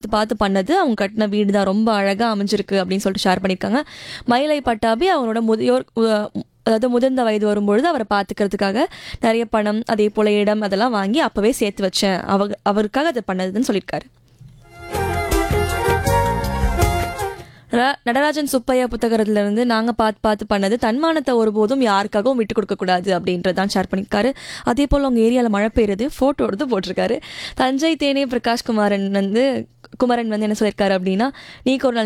பார்த்து பார்த்து பண்ணது அவங்க கட்டின வீடு தான் ரொம்ப அழகாக அமைஞ்சிருக்கு அப்படின்னு சொல்லிட்டு ஷேர் பண்ணியிருக்காங்க மயிலை பட்டாபி அவரோட முதியோர் உ- அதாவது முதிர்ந்த வயது வரும்பொழுது அவரை பார்த்துக்கிறதுக்காக நிறைய பணம் அதே போல் இடம் அதெல்லாம் வாங்கி அப்போவே சேர்த்து வச்சேன் அவ அவருக்காக அதை பண்ணதுன்னு சொல்லியிருக்காரு ர- நடராஜன் சுப்பையா புத்தகத்துல இருந்து நாங்க பார்த்து பார்த்து பண்ணது தன்மானத்தை ஒருபோதும் யாருக்காகவும் விட்டு கொடுக்க கூடாது அப்படின்றதான் ஷேர் பண்ணியிருக்காரு அதே போல் உங்க ஏரியாவில் மழை பெய்யுறது ஃபோட்டோ எடுத்து போட்டிருக்காரு தஞ்சை தேனே பிரகாஷ் குமாரன் வந்து குமரன் வந்து என்ன சொல்லியிருக்காரு அப்படின்னா நீக்கு ஒரு நாள்